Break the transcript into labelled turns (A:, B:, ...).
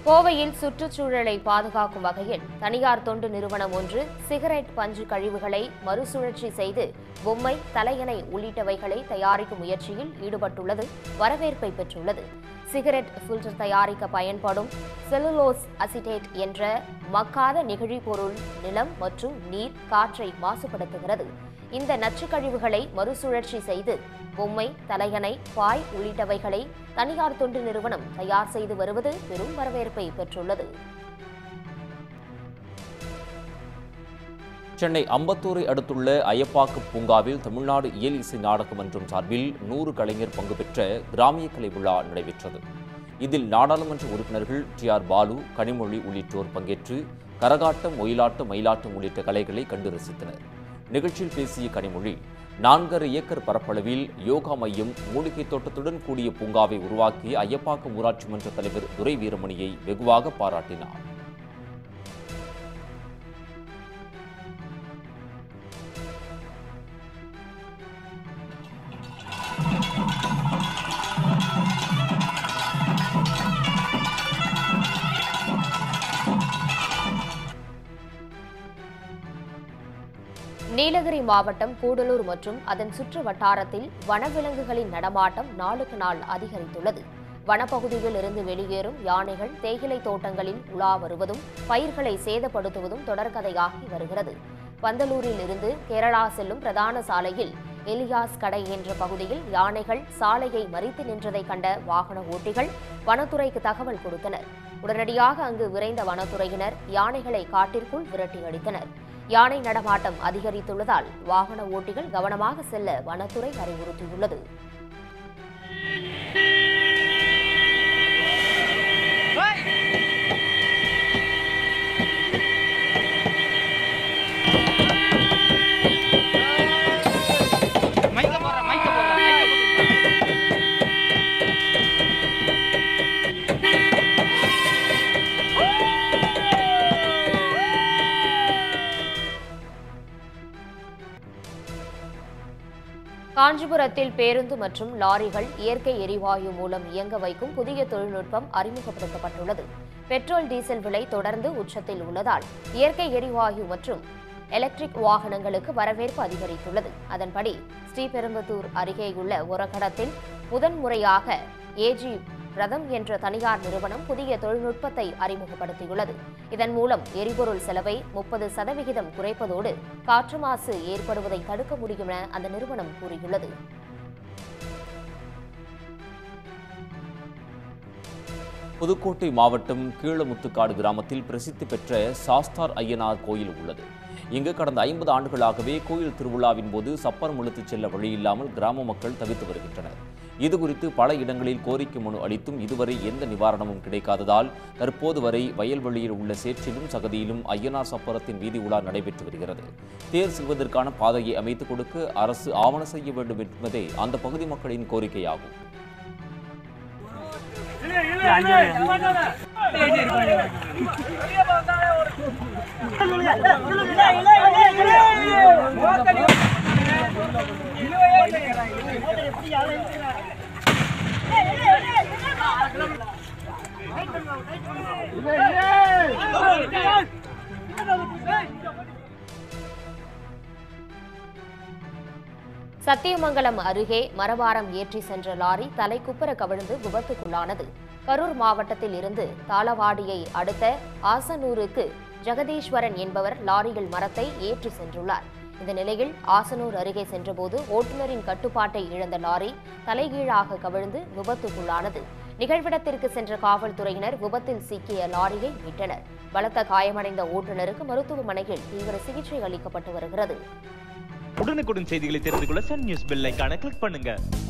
A: கோவையில் சுற்றுச்சூழலை பாதுகாக்கும் வகையில் தனியார் தொண்டு நிறுவனம் ஒன்று சிகரெட் பஞ்சு கழிவுகளை மறுசுழற்சி செய்து பொம்மை தலையணை உள்ளிட்டவைகளை தயாரிக்கும் முயற்சியில் ஈடுபட்டுள்ளது வரவேற்பை பெற்றுள்ளது சிகரெட் ஃபில்டர் தயாரிக்க பயன்படும் செல்லுலோஸ் அசிட்டேட் என்ற மக்காத நெகிழி பொருள் நிலம் மற்றும் நீர் காற்றை மாசுபடுத்துகிறது இந்த நச்சுக் கழிவுகளை மறுசுழற்சி செய்து பொம்மை தலையணை பாய் உள்ளிட்டவைகளை தனியார் தொண்டு நிறுவனம் தயார் செய்து வருவது பெரும் வரவேற்பை பெற்றுள்ளது
B: சென்னை அம்பத்தூரை அடுத்துள்ள ஐயப்பாக்கு பூங்காவில் தமிழ்நாடு இயல் இசை நாடக மன்றம் சார்பில் நூறு கலைஞர் பங்கு பெற்ற கிராமிய கலை விழா நடைபெற்றது இதில் நாடாளுமன்ற உறுப்பினர்கள் டி ஆர் பாலு கனிமொழி உள்ளிட்டோர் பங்கேற்று கரகாட்டம் ஒயிலாட்டம் மயிலாட்டம் உள்ளிட்ட கலைகளை கண்டு ரசித்தனர் நிகழ்ச்சியில் பேசிய கனிமொழி நான்கரை ஏக்கர் பரப்பளவில் யோகா மையம் மூலிகை தோட்டத்துடன் கூடிய பூங்காவை உருவாக்கிய ஐயப்பாக்கம் ஊராட்சி மன்ற தலைவர் துரை வீரமணியை வெகுவாக பாராட்டினார்
A: நீலகிரி மாவட்டம் கூடலூர் மற்றும் அதன் சுற்று வட்டாரத்தில் வனவிலங்குகளின் நடமாட்டம் நாளுக்கு நாள் அதிகரித்துள்ளது வனப்பகுதியில் இருந்து வெளியேறும் யானைகள் தேயிலை தோட்டங்களில் உலா வருவதும் பயிர்களை சேதப்படுத்துவதும் தொடர்கதையாகி வருகிறது பந்தலூரில் இருந்து கேரளா செல்லும் பிரதான சாலையில் எலியாஸ் கடை என்ற பகுதியில் யானைகள் சாலையை மறித்து நின்றதை கண்ட வாகன ஓட்டிகள் வனத்துறைக்கு தகவல் கொடுத்தனர் உடனடியாக அங்கு விரைந்த வனத்துறையினர் யானைகளை காட்டிற்குள் விரட்டி அடித்தனர் யானை நடமாட்டம் அதிகரித்துள்ளதால் வாகன ஓட்டிகள் கவனமாக செல்ல வனத்துறை அறிவுறுத்தியுள்ளது
C: மைக்க போடுறேன் மைக்க போடுறேன் மைக்க போடுறேன்
A: காஞ்சிபுரத்தில் பேருந்து மற்றும் லாரிகள் இயற்கை எரிவாயு மூலம் இயங்க வைக்கும் புதிய தொழில்நுட்பம் அறிமுகப்படுத்தப்பட்டுள்ளது பெட்ரோல் டீசல் விலை தொடர்ந்து உச்சத்தில் உள்ளதால் இயற்கை எரிவாயு மற்றும் எலக்ட்ரிக் வாகனங்களுக்கு வரவேற்பு அதிகரித்துள்ளது அதன்படி ஸ்ரீபெரும்புதூர் அருகேயுள்ள ஒரகடத்தில் முதன்முறையாக ஏஜி ரதம் என்ற தனியார் நிறுவனம் புதிய தொழில்நுட்பத்தை அறிமுகப்படுத்தியுள்ளது இதன் மூலம் எரிபொருள் செலவை முப்பது சதவிகிதம் குறைப்பதோடு காற்று மாசு ஏற்படுவதை தடுக்க முடியும் என அந்த நிறுவனம் கூறியுள்ளது
B: புதுக்கோட்டை மாவட்டம் கீழமுத்துக்காடு கிராமத்தில் பிரசித்தி பெற்ற சாஸ்தார் ஐயனார் கோயில் உள்ளது இங்கு கடந்த ஐம்பது ஆண்டுகளாகவே கோயில் திருவிழாவின் போது சப்பரம் இழுத்துச் செல்ல வழியில்லாமல் கிராம மக்கள் தவித்து வருகின்றனர் இதுகுறித்து பல இடங்களில் கோரிக்கை மனு அளித்தும் இதுவரை எந்த நிவாரணமும் கிடைக்காததால் தற்போது வரை வயல்வெளியில் உள்ள சேற்றிலும் சகதியிலும் ஐயனார் சப்பரத்தின் வீதி உலா நடைபெற்று வருகிறது தேர் செல்வதற்கான பாதையை அமைத்துக் கொடுக்க அரசு ஆவண செய்ய வேண்டும் என்பதே அந்த பகுதி மக்களின் கோரிக்கையாகும்
A: சத்தியமங்கலம் அருகே மரபாரம் ஏற்றி சென்ற லாரி தலைக்குப்புற கவிழ்ந்து விபத்துக்குள்ளானது கரூர் மாவட்டத்தில் இருந்து தாளவாடியை அடுத்த ஆசனூருக்கு ஜெகதீஸ்வரன் என்பவர் லாரியில் மரத்தை ஏற்றி சென்றுள்ளார் இந்த நிலையில் ஆசனூர் அருகே சென்றபோது ஓட்டுநரின் கட்டுப்பாட்டை இழந்த லாரி தலைகீழாக கவிழ்ந்து விபத்துக்குள்ளானது நிகழ்விடத்திற்கு சென்ற காவல்துறையினர் விபத்தில் சிக்கிய லாரியை மீட்டனர் பலத்த காயமடைந்த ஓட்டுநருக்கு மருத்துவமனையில் தீவிர சிகிச்சை அளிக்கப்பட்டு வருகிறது
D: உடனுக்குடன் செய்திகளை தெரிந்து கொள்ள சன் நியூஸ் பெல் ஐகானை கிளிக் பண்ணுங்க